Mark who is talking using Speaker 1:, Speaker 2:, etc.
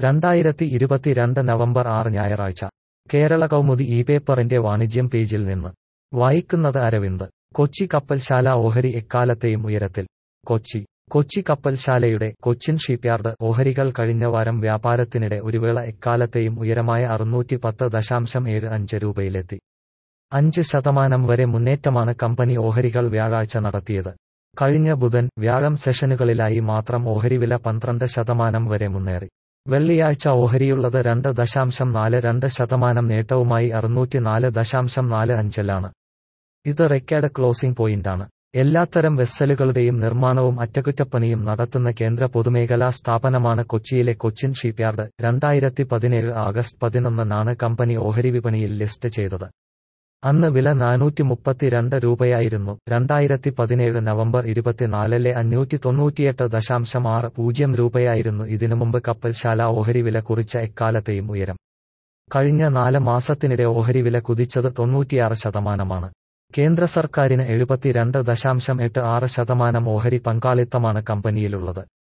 Speaker 1: രണ്ടായിരത്തി ഇരുപത്തിരണ്ട് നവംബർ ആറ് ഞായറാഴ്ച കേരള കൗമുദി ഇ പേപ്പറിന്റെ വാണിജ്യം പേജിൽ നിന്ന് വായിക്കുന്നത് അരവിന്ദ് കൊച്ചി കപ്പൽശാല ഓഹരി എക്കാലത്തെയും ഉയരത്തിൽ കൊച്ചി കൊച്ചി കപ്പൽശാലയുടെ കൊച്ചിൻ ഷിപ്പ്യാർഡ് ഓഹരികൾ കഴിഞ്ഞ വാരം വ്യാപാരത്തിനിടെ ഒരുവേള എക്കാലത്തെയും ഉയരമായ അറുന്നൂറ്റി പത്ത് ദശാംശം ഏഴ് അഞ്ച് രൂപയിലെത്തി അഞ്ച് ശതമാനം വരെ മുന്നേറ്റമാണ് കമ്പനി ഓഹരികൾ വ്യാഴാഴ്ച നടത്തിയത് കഴിഞ്ഞ ബുധൻ വ്യാഴം സെഷനുകളിലായി മാത്രം ഓഹരിവില പന്ത്രണ്ട് ശതമാനം വരെ മുന്നേറി വെള്ളിയാഴ്ച ഓഹരിയുള്ളത് രണ്ട് ദശാംശം നാല് രണ്ട് ശതമാനം നേട്ടവുമായി അറുന്നൂറ്റിനാല് ദശാംശം നാല് അഞ്ചിലാണ് ഇത് റെക്കോർഡ് ക്ലോസിംഗ് പോയിന്റാണ് എല്ലാത്തരം വെസ്സലുകളുടെയും നിർമ്മാണവും അറ്റകുറ്റപ്പണിയും നടത്തുന്ന കേന്ദ്ര പൊതുമേഖലാ സ്ഥാപനമാണ് കൊച്ചിയിലെ കൊച്ചിൻ ഷിപ്പ്യാർഡ് രണ്ടായിരത്തി പതിനേഴ് ആഗസ്റ്റ് പതിനൊന്നിനാണ് കമ്പനി ഓഹരി വിപണിയിൽ ലിസ്റ്റ് ചെയ്തത് അന്ന് വില നാനൂറ്റി മുപ്പത്തിരണ്ട് രൂപയായിരുന്നു രണ്ടായിരത്തി പതിനേഴ് നവംബർ ഇരുപത്തിനാലിലെ അഞ്ഞൂറ്റി തൊണ്ണൂറ്റിയെട്ട് ദശാംശം ആറ് പൂജ്യം രൂപയായിരുന്നു ഇതിനു മുമ്പ് കപ്പൽശാല ഓഹരി വില കുറിച്ച എക്കാലത്തെയും ഉയരം കഴിഞ്ഞ നാല് മാസത്തിനിടെ ഓഹരി വില കുതിച്ചത് തൊണ്ണൂറ്റിയാറ് ശതമാനമാണ് കേന്ദ്ര സർക്കാരിന് എഴുപത്തിരണ്ട് ദശാംശം എട്ട് ആറ് ശതമാനം ഓഹരി പങ്കാളിത്തമാണ് കമ്പനിയിലുള്ളത്